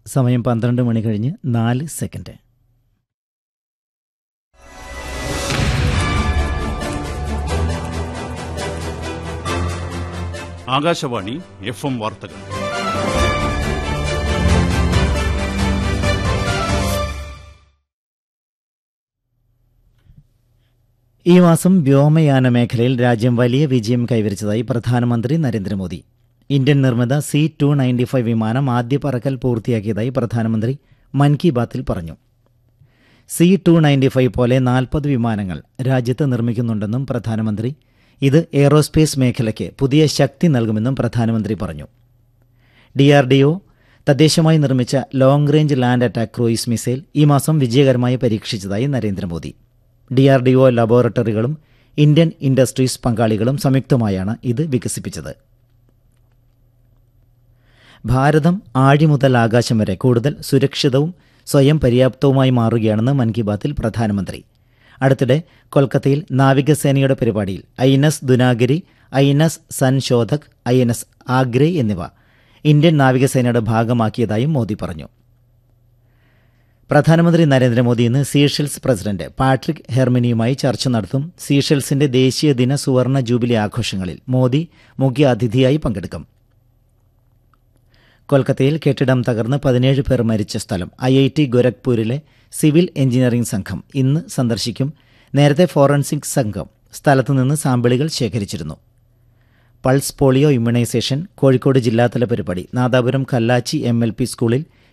സമയം പന്ത്രണ്ട് മണി കഴിഞ്ഞ് നാല് സെക്കൻഡ് ആകാശവാണി എഫ് എം വാർത്തകൾ ഈ മാസം വ്യോമയാന മേഖലയിൽ രാജ്യം വലിയ വിജയം കൈവരിച്ചതായി പ്രധാനമന്ത്രി നരേന്ദ്രമോദി ഇന്ത്യൻ നിർമ്മിത സി ടു നയൻറ്റി ഫൈവ് വിമാനം ആദ്യ പറക്കൽ പൂർത്തിയാക്കിയതായി പ്രധാനമന്ത്രി മൻ കി ബാത്തിൽ പറഞ്ഞു സി ടു നയൻറ്റി ഫൈവ് പോലെ നാൽപ്പത് വിമാനങ്ങൾ രാജ്യത്ത് നിർമ്മിക്കുന്നുണ്ടെന്നും പ്രധാനമന്ത്രി ഇത് എയ്റോസ്പേസ് മേഖലയ്ക്ക് പുതിയ ശക്തി നൽകുമെന്നും പ്രധാനമന്ത്രി പറഞ്ഞു ഡി ആർ ഡി ഒ തദ്ദേശമായി നിർമ്മിച്ച long range land attack cruise missile ഈ മാസം വിജയകരമായി പരീക്ഷിച്ചതായി Narendra Modi D R D O ലബോറട്ടറികളും ഇന്ത്യൻ ഇൻഡസ്ട്രീസ് പങ്കാളികളും സംയുക്തമായാണ് ഇത് വികസിപ്പിച്ചത് ഭാരതം ആഴി മുതൽ ആകാശം വരെ കൂടുതൽ സുരക്ഷിതവും സ്വയം പര്യാപ്തവുമായി മാറുകയാണെന്ന് മൻ കി ബാത്തിൽ പ്രധാനമന്ത്രി അടുത്തിടെ കൊൽക്കത്തയിൽ നാവികസേനയുടെ പരിപാടിയിൽ I N S Dunagiri I N S Sanshodhak I N S Agray എന്നിവ ഇന്ത്യൻ നാവികസേനയുടെ ഭാഗമാക്കിയതായും മോദി പറഞ്ഞു പ്രധാനമന്ത്രി നരേന്ദ്രമോദി ഇന്ന് സീഷെൽസ് പ്രസിഡന്റ് പാട്രിക് ഹെർമിനിയുമായി ചർച്ച നടത്തും സീഷെൽസിന്റെ ദേശീയ ദിന സുവർണ ജൂബിലി ആഘോഷങ്ങളിൽ മോദി മുഖ്യ അതിഥിയായി പങ്കെടുക്കും കൊൽക്കത്തയിൽ കെട്ടിടം തകർന്ന് പതിനേഴ് പേർ മരിച്ച സ്ഥലം ഐ ഐ ടി ഗോരഖ്പൂരിലെ സിവിൽ എഞ്ചിനീയറിംഗ് സംഘം ഇന്ന് സന്ദർശിക്കും നേരത്തെ ഫോറൻസിക് സംഘം സ്ഥലത്തുനിന്ന് സാമ്പിളുകൾ ശേഖരിച്ചിരുന്നു പൾസ് പോളിയോ ഇമ്മ്യൂണൈസേഷൻ കോഴിക്കോട് ജില്ലാതല പരിപാടി Nadapuram Kallachi M L P സ്കൂളിൽ